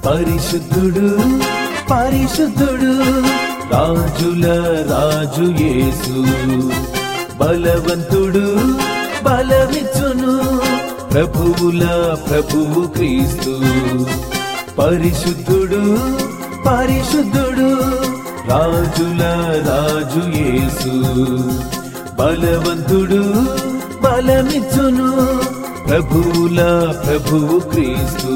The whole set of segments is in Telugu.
పరిశుద్ధుడు పరిశుద్ధుడు రాజుల రాజు యేసు బలవంతుడు బలమిచ్చును ప్రభువుల ప్రభువు క్రీస్తు పరిశుద్ధుడు పరిశుద్ధుడు రాజుల రాజు యేసు బలవంతుడు బలమిచ్చును ప్రభువుల ప్రభువు క్రీస్తు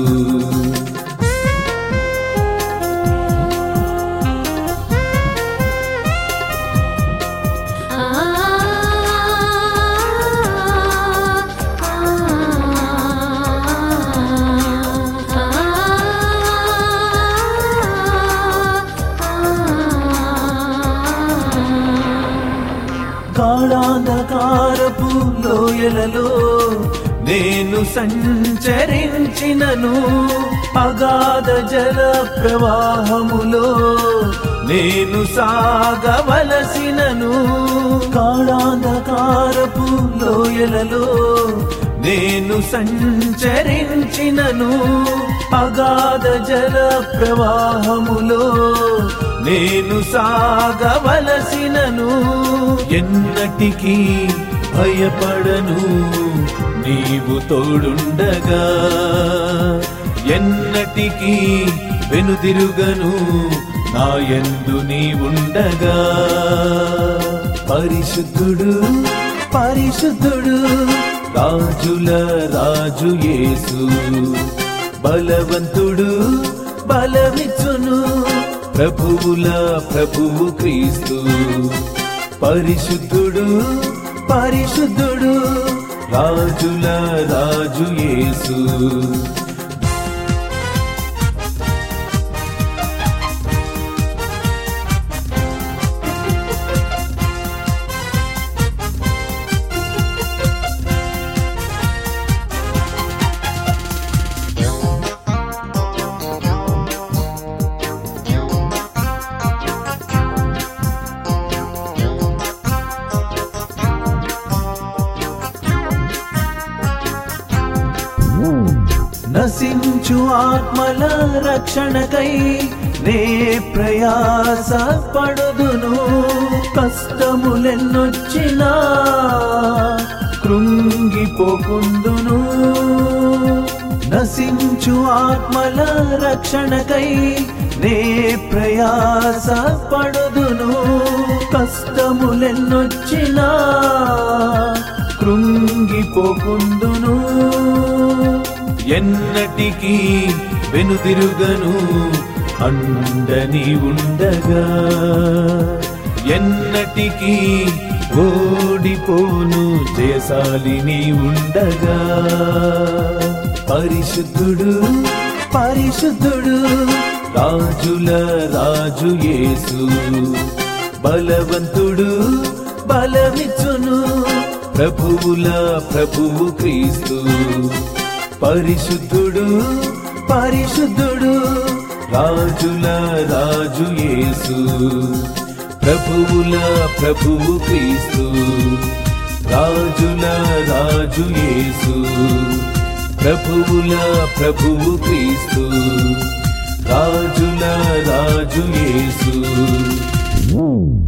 కాళాంధకారపు లోయలలో నేను సంచరించినను అగాధ జల ప్రవాహములో నేను సాగవలసినను కాళాంధకారపు లోయలలో నేను సంచరించినను అగాధ జల ప్రవాహములో నేను సాగవలసినను ఎన్నటికీ భయపడను నీవు తోడుండగా ఎన్నటికీ వెనుదిరుగను నా యందు నీవుండగా పరిశుద్ధుడు పరిశుద్ధుడు రాజుల రాజు యేసు బలవంతుడు బలమిచ్చును ప్రభువుల ప్రభువు క్రీస్తు పరిశుద్ధుడు పరిశుద్ధుడు రాజుల రాజు యేసు నశించు ఆత్మల రక్షణకై నే ప్రయాస పడుదును కష్టములెన్నొచ్చినా కృంగిపోకుందును నశించు ఆత్మల రక్షణకై నే ప్రయాస పడుదును కష్టములెన్నొచ్చినా కృంగిపోకుందును ఎన్నటికీ వెనుదిరుగను అండని ఉండగా ఎన్నటికీ ఓడిపోను జయశాలిని ఉండగా పరిశుద్ధుడు పరిశుద్ధుడు రాజుల రాజు యేసు బలవంతుడు బలమిచ్చును ప్రభువుల ప్రభువు క్రీస్తు పరిశుద్ధుడు పరిశుద్ధుడు రాజుల రాజు యేసు ప్రభువుల ప్రభువు క్రీస్తు రాజుల రాజు యేసు ప్రభువుల ప్రభువు క్రీస్తు రాజుల రాజు యేసు